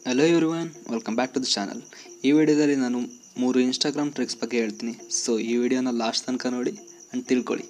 hello everyone welcome back to the channel ಈ ವಿಡಿಯೋದಲ್ಲಿ ನಾನು ಮೂರು ಇನ್ಸ್ಟಾಗ್ರಾಮ್ ಟ್ರಿಕ್ಸ್ ಬಗ್ಗೆ ಹೇಳ್ತೀನಿ ಸೊ ಈ ವಿಡಿಯೋನ ಲಾಸ್ಟ್ ತನಕ ನೋಡಿ ಆ್ಯಂಡ್ ತಿಳ್ಕೊಳ್ಳಿ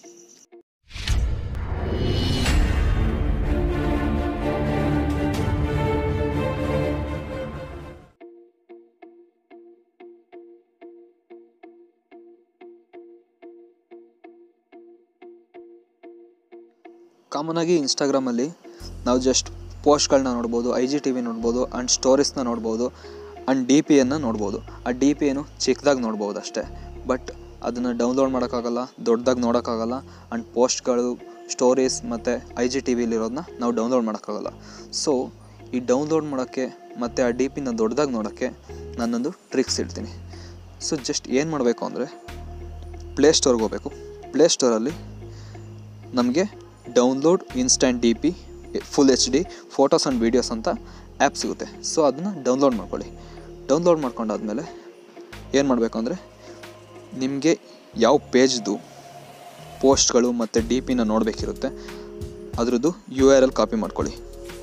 ಕಾಮನ್ ಆಗಿ ಇನ್ಸ್ಟಾಗ್ರಾಮಲ್ಲಿ ನಾವು ಜಸ್ಟ್ ಪೋಸ್ಟ್ಗಳನ್ನ ನೋಡ್ಬೋದು ಐ ಜಿ ಟಿ ವಿ ನೋಡ್ಬೋದು ಆ್ಯಂಡ್ ಸ್ಟೋರೀಸ್ನ ನೋಡ್ಬೋದು ಆ್ಯಂಡ್ ಡಿ ಪಿಯನ್ನು ನೋಡ್ಬೋದು ಆ ಡಿ ಪಿ ಏನು ಚಿಕ್ಕದಾಗಿ ನೋಡ್ಬೋದು ಅಷ್ಟೇ ಬಟ್ ಅದನ್ನು ಡೌನ್ಲೋಡ್ ಮಾಡೋಕ್ಕಾಗಲ್ಲ ದೊಡ್ಡದಾಗಿ ನೋಡೋಕ್ಕಾಗಲ್ಲ ಆ್ಯಂಡ್ ಪೋಸ್ಟ್ಗಳು ಸ್ಟೋರೀಸ್ ಮತ್ತು ಐ ಜಿ ಟಿ ವಿಲಿರೋದನ್ನ ನಾವು ಡೌನ್ಲೋಡ್ ಮಾಡೋಕ್ಕಾಗಲ್ಲ ಸೊ ಈ ಡೌನ್ಲೋಡ್ ಮಾಡೋಕ್ಕೆ ಮತ್ತು ಆ ಡಿ ಪಿನ ದೊಡ್ಡದಾಗಿ ನೋಡೋಕ್ಕೆ ನಾನೊಂದು ಟ್ರಿಕ್ಸ್ ಹೇಳ್ತೀನಿ ಸೊ ಜಸ್ಟ್ ಏನು ಮಾಡಬೇಕು ಅಂದರೆ ಪ್ಲೇಸ್ಟೋರ್ಗೆ ಹೋಗಬೇಕು ಪ್ಲೇಸ್ಟೋರಲ್ಲಿ ನಮಗೆ download instant D P full H D photos and videos ಅಂತ ಆ್ಯಪ್ ಸಿಗುತ್ತೆ ಸೊ ಅದನ್ನು ಡೌನ್ಲೋಡ್ ಮಾಡ್ಕೊಳ್ಳಿ ಡೌನ್ಲೋಡ್ ಮಾಡ್ಕೊಂಡಾದ್ಮೇಲೆ ಏನು ಮಾಡಬೇಕು ಅಂದರೆ ನಿಮಗೆ ಯಾವ ಪೇಜ್ದು ಪೋಸ್ಟ್ಗಳು ಮತ್ತು ಡಿ ಪಿನ ನೋಡಬೇಕಿರುತ್ತೆ ಅದ್ರದ್ದು ಯು ಆರ್ ಎಲ್ ಕಾಪಿ ಮಾಡ್ಕೊಳ್ಳಿ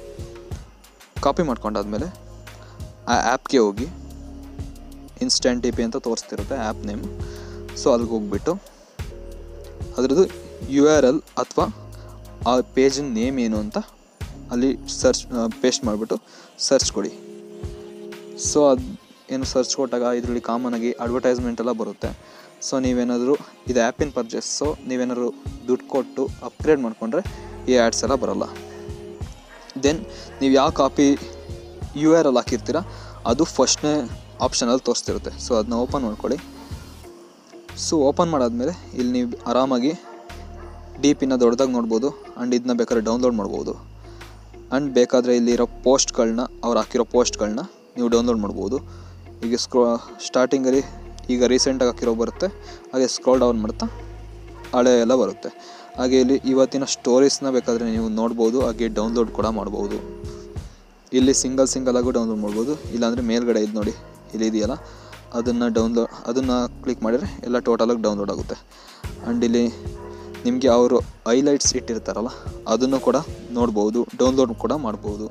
ಕಾಪಿ ಮಾಡ್ಕೊಂಡಾದ್ಮೇಲೆ ಆ ಆ್ಯಪ್ಗೆ ಹೋಗಿ ಇನ್ಸ್ಟಂಟ್ ಡಿ ಪಿ ಅಂತ ತೋರಿಸ್ತಿರುತ್ತೆ ಆ್ಯಪ್ ನೇಮ್ ಸೊ ಅಲ್ಲಿಗೆ ಹೋಗ್ಬಿಟ್ಟು ಅದ್ರದ್ದು ಯು ಆರ್ ಎಲ್ ಅಥವಾ ಆ ಪೇಜಿನ ನೇಮ್ ಏನು ಅಂತ ಅಲ್ಲಿ ಸರ್ಚ್ ಪೇಸ್ಟ್ ಮಾಡಿಬಿಟ್ಟು ಸರ್ಚ್ ಕೊಡಿ ಸೊ ಅದು ಏನು ಸರ್ಚ್ ಕೊಟ್ಟಾಗ ಇದರಲ್ಲಿ ಕಾಮನಾಗಿ ಅಡ್ವರ್ಟೈಸ್ಮೆಂಟ್ ಎಲ್ಲ ಬರುತ್ತೆ ಸೊ ನೀವೇನಾದರೂ ಇದು ಆ್ಯಪಿನ ಪರ್ಚೇಸ್ ಸೊ ನೀವೇನಾದ್ರು ದುಡ್ಡು ಕೊಟ್ಟು ಅಪ್ಗ್ರೇಡ್ ಮಾಡಿಕೊಂಡ್ರೆ ಈ ಆ್ಯಡ್ಸ್ ಎಲ್ಲ ಬರೋಲ್ಲ ದೆನ್ ನೀವು ಯಾವ ಕಾಪಿ ಯು ಆರ್ ಎಲ್ ಹಾಕಿರ್ತೀರ ಅದು ಫಸ್ಟ್ನೇ ಆಪ್ಷನಲ್ಲಿ ತೋರಿಸ್ತಿರುತ್ತೆ ಸೊ ಅದನ್ನ ಓಪನ್ ಮಾಡ್ಕೊಳ್ಳಿ ಸೊ ಓಪನ್ ಮಾಡಾದ್ಮೇಲೆ ಇಲ್ಲಿ ನೀವು ಆರಾಮಾಗಿ ಡಿ ಪಿನ ದೊಡ್ಡದಾಗಿ ನೋಡ್ಬೋದು ಆ್ಯಂಡ್ ಇದನ್ನ ಬೇಕಾದ್ರೆ ಡೌನ್ಲೋಡ್ ಮಾಡ್ಬೋದು ಆ್ಯಂಡ್ ಬೇಕಾದರೆ ಇಲ್ಲಿರೋ ಪೋಸ್ಟ್ಗಳನ್ನ ಅವ್ರು ಹಾಕಿರೋ ಪೋಸ್ಟ್ಗಳನ್ನ ನೀವು ಡೌನ್ಲೋಡ್ ಮಾಡ್ಬೋದು ಈಗ ಸ್ಕ್ರೋ ಸ್ಟಾರ್ಟಿಂಗಲ್ಲಿ ಈಗ ರೀಸೆಂಟಾಗಿ ಹಾಕಿರೋ ಬರುತ್ತೆ ಹಾಗೆ ಸ್ಕ್ರೋಲ್ ಡೌನ್ ಮಾಡ್ತಾ ಹಳೆ ಎಲ್ಲ ಬರುತ್ತೆ ಹಾಗೆ ಇಲ್ಲಿ ಇವತ್ತಿನ ಸ್ಟೋರೀಸ್ನ ಬೇಕಾದರೆ ನೀವು ನೋಡ್ಬೋದು ಹಾಗೆ ಡೌನ್ಲೋಡ್ ಕೂಡ ಮಾಡ್ಬೋದು ಇಲ್ಲಿ ಸಿಂಗಲ್ ಸಿಂಗಲ್ ಆಗು ಡೌನ್ಲೋಡ್ ಮಾಡ್ಬೋದು ಇಲ್ಲಾಂದರೆ ಮೇಲ್ಗಡೆ ಇದು ನೋಡಿ ಇಲ್ಲಿ ಇದೆಯಲ್ಲ ಅದನ್ನು ಡೌನ್ಲೋಡ್ ಅದನ್ನು ಕ್ಲಿಕ್ ಮಾಡಿದರೆ ಎಲ್ಲ ಟೋಟಲಾಗಿ ಡೌನ್ಲೋಡ್ ಆಗುತ್ತೆ ಆ್ಯಂಡ್ ಇಲ್ಲಿ ನಿಮಗೆ ಅವರು ಹೈಲೈಟ್ಸ್ ಇಟ್ಟಿರ್ತಾರಲ್ಲ ಅದನ್ನು ಕೂಡ ನೋಡ್ಬೋದು ಡೌನ್ಲೋಡ್ ಕೂಡ ಮಾಡ್ಬೋದು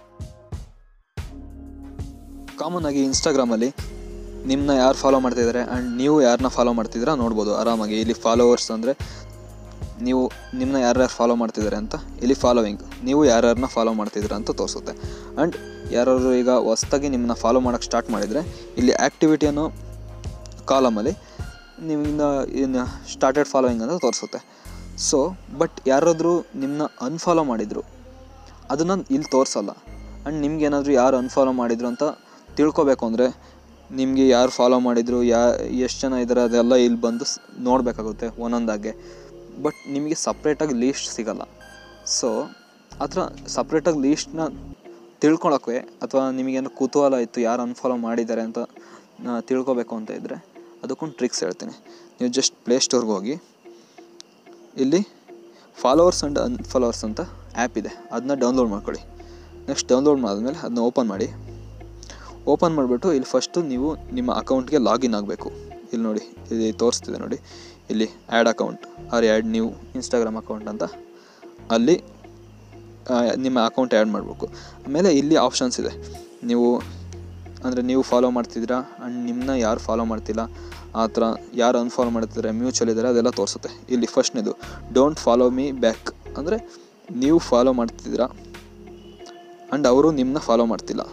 ಕಾಮನ್ ಆಗಿ ಇನ್ಸ್ಟಾಗ್ರಾಮಲ್ಲಿ ನಿಮ್ಮನ್ನ ಯಾರು ಫಾಲೋ ಮಾಡ್ತಿದ್ದಾರೆ ಆ್ಯಂಡ್ ನೀವು ಯಾರನ್ನ ಫಾಲೋ ಮಾಡ್ತಿದ್ದೀರಾ ನೋಡ್ಬೋದು ಆರಾಮಾಗಿ ಇಲ್ಲಿ ಫಾಲೋವರ್ಸ್ ಅಂದರೆ ನೀವು ನಿಮ್ಮನ್ನ ಯಾರ್ಯಾರು ಫಾಲೋ ಮಾಡ್ತಿದ್ದಾರೆ ಅಂತ ಇಲ್ಲಿ ಫಾಲೋವಿಂಗ್ ನೀವು ಯಾರ್ಯಾರನ್ನ ಫಾಲೋ ಮಾಡ್ತಿದ್ದೀರಾ ಅಂತ ತೋರಿಸುತ್ತೆ ಆ್ಯಂಡ್ ಯಾರಾದ್ರು ಈಗ ಹೊಸ್ದಾಗಿ ನಿಮ್ಮನ್ನ ಫಾಲೋ ಮಾಡೋಕ್ಕೆ ಸ್ಟಾರ್ಟ್ ಮಾಡಿದರೆ ಇಲ್ಲಿ ಆ್ಯಕ್ಟಿವಿಟಿ ಅನ್ನೋ ಕಾಲಮಲ್ಲಿ ನಿಮ್ಮಿಂದ ಇನ್ನು ಸ್ಟಾರ್ಟೆಡ್ ಫಾಲೋವಿಂಗ್ ಅಂತ ತೋರಿಸುತ್ತೆ ಸೊ ಬಟ್ ಯಾರಾದರೂ ನಿಮ್ಮನ್ನ ಅನ್ಫಾಲೋ ಮಾಡಿದರು ಅದನ್ನು ಇಲ್ಲಿ ತೋರಿಸಲ್ಲ ಆ್ಯಂಡ್ ನಿಮ್ಗೆ ಏನಾದರೂ ಯಾರು ಅನ್ಫಾಲೋ ಮಾಡಿದ್ರು ಅಂತ ತಿಳ್ಕೊಬೇಕು ಅಂದರೆ ನಿಮಗೆ ಯಾರು ಫಾಲೋ ಮಾಡಿದರು ಯಾ ಎಷ್ಟು ಜನ ಇದ್ದಾರೆ ಅದೆಲ್ಲ ಇಲ್ಲಿ ಬಂದು ಸ್- ನೋಡಬೇಕಾಗುತ್ತೆ ಒಂದೊಂದಾಗೆ ಬಟ್ ನಿಮಗೆ ಸಪ್ರೇಟಾಗಿ ಲೀಸ್ಟ್ ಸಿಗಲ್ಲ ಸೊ ಆ ಥರ ಸಪ್ರೇಟಾಗಿ ಲೀಸ್ಟ್ನ ತಿಳ್ಕೊಳಕ್ಕೆ ಅಥವಾ ನಿಮಗೇನೋ ಕುತೂಹಲ ಇತ್ತು ಯಾರು ಅನ್ಫಾಲೋ ಮಾಡಿದ್ದಾರೆ ಅಂತ ಆ, ತಿಳ್ಕೊಬೇಕು ಅಂತ ಇದ್ದರೆ ಅದಕ್ಕೊಂದು ಟ್ರಿಕ್ಸ್ ಹೇಳ್ತೀನಿ ನೀವು ಜಸ್ಟ್ ಪ್ಲೇಸ್ಟೋರ್ಗೆ ಹೋಗಿ ಇಲ್ಲಿ ಫಾಲೋವರ್ಸ್ ಆ್ಯಂಡ್ ಅನ್ಫಾಲೋವರ್ಸ್ ಅಂತ ಆ್ಯಪ್ ಇದೆ ಅದನ್ನ ಡೌನ್ಲೋಡ್ ಮಾಡ್ಕೊಳ್ಳಿ ನೆಕ್ಸ್ಟ್ ಡೌನ್ಲೋಡ್ ಮಾಡಿದ್ಮೇಲೆ ಅದನ್ನ ಓಪನ್ ಮಾಡಿ ಓಪನ್ ಮಾಡಿಬಿಟ್ಟು ಇಲ್ಲಿ ಫಸ್ಟು ನೀವು ನಿಮ್ಮ ಅಕೌಂಟ್ಗೆ ಲಾಗಿನ್ ಆಗಬೇಕು ಇಲ್ಲಿ ನೋಡಿ ಇಲ್ಲಿ ತೋರಿಸ್ತಿದೆ ನೋಡಿ ಇಲ್ಲಿ add account or add new Instagram account ಅಂತ ಅಲ್ಲಿ ಆ, ನಿಮ್ಮ ಅಕೌಂಟ್ ಆ್ಯಡ್ ಮಾಡಬೇಕು ಆಮೇಲೆ ಇಲ್ಲಿ ಆಪ್ಷನ್ಸ್ ಇದೆ ನೀವು ಅಂದರೆ ನೀವು ಫಾಲೋ ಮಾಡ್ತಿದ್ದೀರಾ ಆ್ಯಂಡ್ ನಿಮ್ಮನ್ನ ಯಾರು ಫಾಲೋ ಮಾಡ್ತಿಲ್ಲ ಆ ಥರ ಯಾರು ಅನ್ಫಾಲೋ ಮಾಡ್ತಿದ್ದಾರೆ ಮ್ಯೂಚುವಲ್ ಇದ್ದಾರೆ ಅದೆಲ್ಲ ತೋರಿಸುತ್ತೆ ಇಲ್ಲಿ ಫಸ್ಟ್ನೇದು ಡೋಂಟ್ ಫಾಲೋ ಮೀ ಬ್ಯಾಕ್ ಅಂದರೆ ನೀವು ಫಾಲೋ ಮಾಡ್ತಿದ್ದೀರಾ ಆ್ಯಂಡ್ ಅವರು ನಿಮ್ಮನ್ನ ಫಾಲೋ ಮಾಡ್ತಿಲ್ಲ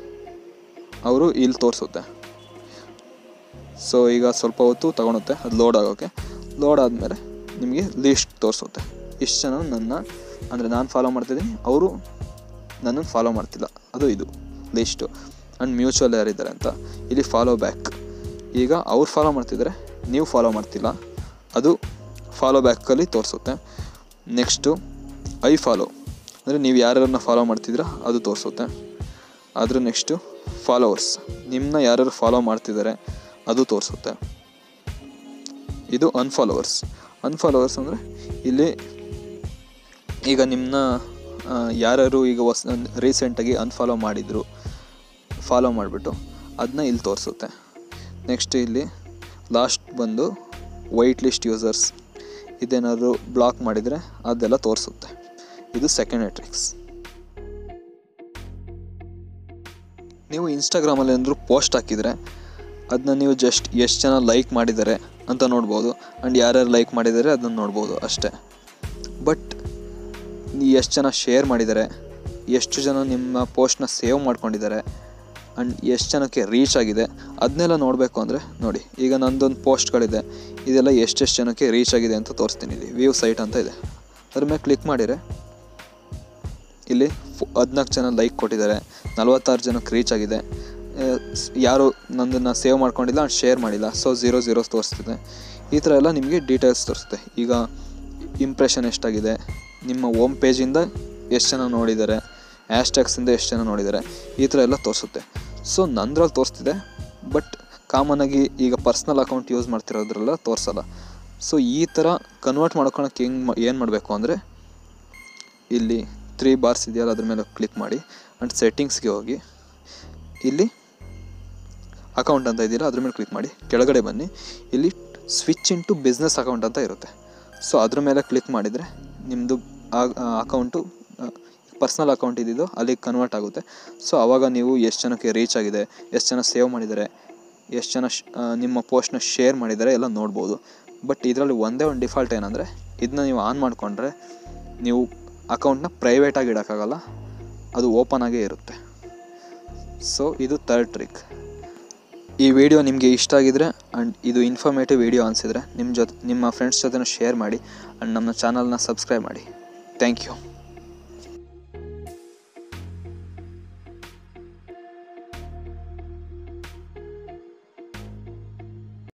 ಅವರು ಇಲ್ಲಿ ತೋರಿಸುತ್ತೆ ಸೊ ಈಗ ಸ್ವಲ್ಪ ಹೊತ್ತು ತಗೊಳುತ್ತೆ ಅದು ಲೋಡ್ ಆಗೋಕ್ಕೆ ಲೋಡ್ ಆದಮೇಲೆ ನಿಮಗೆ ಲೀಸ್ಟ್ ತೋರಿಸುತ್ತೆ ಇಷ್ಟು ಜನ ನನ್ನ ಅಂದರೆ ನಾನು ಫಾಲೋ ಮಾಡ್ತಿದ್ದೀನಿ ಅವರು ನನ್ನನ್ನು ಫಾಲೋ ಮಾಡ್ತಿಲ್ಲ ಅದು ಇದು ಲೀಸ್ಟು ಆ್ಯಂಡ್ ಮ್ಯೂಚುವಲ್ ಯಾರಿದ್ದಾರೆ ಅಂತ ಇಲ್ಲಿ ಫಾಲೋ ಬ್ಯಾಕ್ ಈಗ ಅವ್ರು ಫಾಲೋ ಮಾಡ್ತಿದ್ದಾರೆ ನೀವು ಫಾಲೋ ಮಾಡ್ತಿಲ್ಲ ಅದು ಫಾಲೋ ಬ್ಯಾಕಲ್ಲಿ ತೋರಿಸುತ್ತೆ ನೆಕ್ಸ್ಟು ಐ ಫಾಲೋ ಅಂದರೆ ನೀವು ಯಾರ್ಯಾರನ್ನ ಫಾಲೋ ಮಾಡ್ತಿದ್ದೀರಾ ಅದು ತೋರಿಸುತ್ತೆ ಅದ್ರ ನೆಕ್ಸ್ಟು ಫಾಲೋವರ್ಸ್ ನಿಮ್ಮನ್ನ ಯಾರ್ಯಾರು ಫಾಲೋ ಮಾಡ್ತಿದ್ದಾರೆ ಅದು ತೋರಿಸುತ್ತೆ ಇದು ಅನ್ಫಾಲೋವರ್ಸ್ ಅನ್ಫಾಲೋವರ್ಸ್ ಅಂದರೆ ಇಲ್ಲಿ ಈಗ ನಿಮ್ಮನ್ನ ಯಾರ್ಯಾರು ಈಗ ಹೊಸ ರೀಸೆಂಟಾಗಿ ಅನ್ಫಾಲೋ ಮಾಡಿದರು ಫಾಲೋ ಮಾಡಿಬಿಟ್ಟು ಅದನ್ನ ಇಲ್ಲಿ ತೋರಿಸುತ್ತೆ ನೆಕ್ಸ್ಟ್ ಇಲ್ಲಿ ಲಾಸ್ಟ್ ಬಂದು ವೈಟ್ ಲಿಸ್ಟ್ ಯೂಸರ್ಸ್ ಇದೇನಾದ್ರು ಬ್ಲಾಕ್ ಮಾಡಿದರೆ ಅದೆಲ್ಲ ತೋರಿಸುತ್ತೆ ಇದು ಸೆಕೆಂಡ್ ಟ್ರಿಕ್ಸ್ ನೀವು ಇನ್ಸ್ಟಾಗ್ರಾಮಲ್ಲಿ ಏನಾದರೂ ಪೋಸ್ಟ್ ಹಾಕಿದರೆ ಅದನ್ನ ನೀವು ಜಸ್ಟ್ ಎಷ್ಟು ಜನ ಲೈಕ್ ಮಾಡಿದ್ದಾರೆ ಅಂತ ನೋಡ್ಬೋದು ಆ್ಯಂಡ್ ಯಾರ್ಯಾರು ಲೈಕ್ ಮಾಡಿದ್ದಾರೆ ಅದನ್ನ ನೋಡ್ಬೋದು ಅಷ್ಟೇ ಬಟ್ ಎಷ್ಟು ಜನ ಶೇರ್ ಮಾಡಿದ್ದಾರೆ ಎಷ್ಟು ಜನ ನಿಮ್ಮ ಪೋಸ್ಟ್ನ ಸೇವ್ ಮಾಡ್ಕೊಂಡಿದ್ದಾರೆ ಆ್ಯಂಡ್ ಎಷ್ಟು ಜನಕ್ಕೆ ರೀಚ್ ಆಗಿದೆ ಅದನ್ನೆಲ್ಲ ನೋಡಬೇಕು ಅಂದರೆ ನೋಡಿ ಈಗ ನಂದೊಂದು ಪೋಸ್ಟ್ಗಳಿದೆ ಇದೆಲ್ಲ ಎಷ್ಟೆಷ್ಟು ಜನಕ್ಕೆ ರೀಚ್ ಆಗಿದೆ ಅಂತ ತೋರಿಸ್ತೀನಿ ಇಲ್ಲಿ ವ್ಯೂ ಸೈಟ್ ಅಂತ ಇದೆ ಅದ್ರ ಮೇಲೆ ಕ್ಲಿಕ್ ಮಾಡಿದರೆ ಇಲ್ಲಿ ಹದಿನಾಲ್ಕು ಜನ ಲೈಕ್ ಕೊಟ್ಟಿದ್ದಾರೆ ನಲವತ್ತಾರು ಜನಕ್ಕೆ ರೀಚ್ ಆಗಿದೆ ಆ, ಸ್- ಯಾರು ನಂದನ್ನು ಸೇವ್ ಮಾಡ್ಕೊಂಡಿಲ್ಲ ಆ್ಯಂಡ್ ಶೇರ್ ಮಾಡಿಲ್ಲ ಸೊ ಝೀರೋ ಝೀರೋಸ್ ತೋರಿಸ್ತಿದೆ ಈ ಥರ ಎಲ್ಲ ನಿಮಗೆ ಡೀಟೇಲ್ಸ್ ತೋರಿಸುತ್ತೆ ಈಗ ಇಂಪ್ರೆಷನ್ ಎಷ್ಟಾಗಿದೆ ನಿಮ್ಮ ಹೋಮ್ ಪೇಜಿಂದ ಎಷ್ಟು ಜನ ನೋಡಿದ್ದಾರೆ ಹ್ಯಾಶ್ಟ್ಯಾಗ್ಸಿಂದ ಎಷ್ಟು ಜನ ನೋಡಿದ್ದಾರೆ ಈ ಥರ ಎಲ್ಲ ತೋರಿಸುತ್ತೆ ಸೊ ನಂದ್ರಲ್ಲಿ ತೋರಿಸ್ತಿದೆ ಬಟ್ ಕಾಮನಾಗಿ ಈಗ ಪರ್ಸ್ನಲ್ ಅಕೌಂಟ್ ಯೂಸ್ ಮಾಡ್ತಿರೋದ್ರೆಲ್ಲ ತೋರಿಸಲ್ಲ ಸೊ ಈ ಥರ ಕನ್ವರ್ಟ್ ಮಾಡ್ಕೊಳಕ್ಕೆ ಹೆಂಗೆ ಏನು ಮಾಡಬೇಕು ಅಂದರೆ ಇಲ್ಲಿ ತ್ರೀ ಬಾರ್ಸ್ ಇದೆಯಲ್ಲ ಅದ್ರ ಮೇಲೆ ಕ್ಲಿಕ್ ಮಾಡಿ ಆ್ಯಂಡ್ ಸೆಟ್ಟಿಂಗ್ಸ್ಗೆ ಹೋಗಿ ಇಲ್ಲಿ ಅಕೌಂಟ್ ಅಂತ ಇದೆಯಲ್ಲ ಅದ್ರ ಮೇಲೆ ಕ್ಲಿಕ್ ಮಾಡಿ ಕೆಳಗಡೆ ಬನ್ನಿ ಇಲ್ಲಿ ಸ್ವಿಚ್ ಇಂಟು ಬಿಸ್ನೆಸ್ ಅಕೌಂಟ್ ಅಂತ ಇರುತ್ತೆ ಸೊ ಅದ್ರ ಮೇಲೆ ಕ್ಲಿಕ್ ಮಾಡಿದರೆ ನಿಮ್ಮದು ಅಕೌಂಟು ಪರ್ಸ್ನಲ್ ಅಕೌಂಟ್ ಇದ್ದಿದ್ದು ಅಲ್ಲಿಗೆ ಕನ್ವರ್ಟ್ ಆಗುತ್ತೆ ಸೊ ಆವಾಗ ನೀವು ಎಷ್ಟು ಜನಕ್ಕೆ ರೀಚ್ ಆಗಿದೆ ಎಷ್ಟು ಜನ ಸೇವ್ ಮಾಡಿದ್ದಾರೆ ಎಷ್ಟು ಜನ ಶ್- ಆ, ನಿಮ್ಮ ಪೋಸ್ಟ್ನ ಶೇರ್ ಮಾಡಿದ್ದಾರೆ ಎಲ್ಲ ನೋಡ್ಬೋದು ಬಟ್ ಇದರಲ್ಲಿ ಒಂದೇ ಒಂದು ಡಿಫಾಲ್ಟ್ ಏನಂದರೆ ಇದನ್ನ ನೀವು ಆನ್ ಮಾಡಿಕೊಂಡ್ರೆ ನೀವು ಅಕೌಂಟ್ನ ಪ್ರೈವೇಟಾಗಿ ಇಡೋಕ್ಕಾಗಲ್ಲ ಅದು ಓಪನ್ ಆಗೇ ಇರುತ್ತೆ ಸೊ ಇದು ಥರ್ಡ್ ಟ್ರಿಕ್ ಈ ವಿಡಿಯೋ ನಿಮಗೆ ಇಷ್ಟ ಆಗಿದ್ರೆ ಆ್ಯಂಡ್ ಇದು ಇನ್ಫಾರ್ಮೇಟಿವ್ ವಿಡಿಯೋ ಅನಿಸಿದ್ರೆ ನಿಮ್ಮ ಜೊತೆ ನಿಮ್ಮ ಫ್ರೆಂಡ್ಸ್ ಜೊತೆ ಶೇರ್ ಮಾಡಿ ಆ್ಯಂಡ್ ನಮ್ಮ ಚಾನಲ್ನ ಸಬ್ಸ್ಕ್ರೈಬ್ ಮಾಡಿ ಥ್ಯಾಂಕ್ ಯು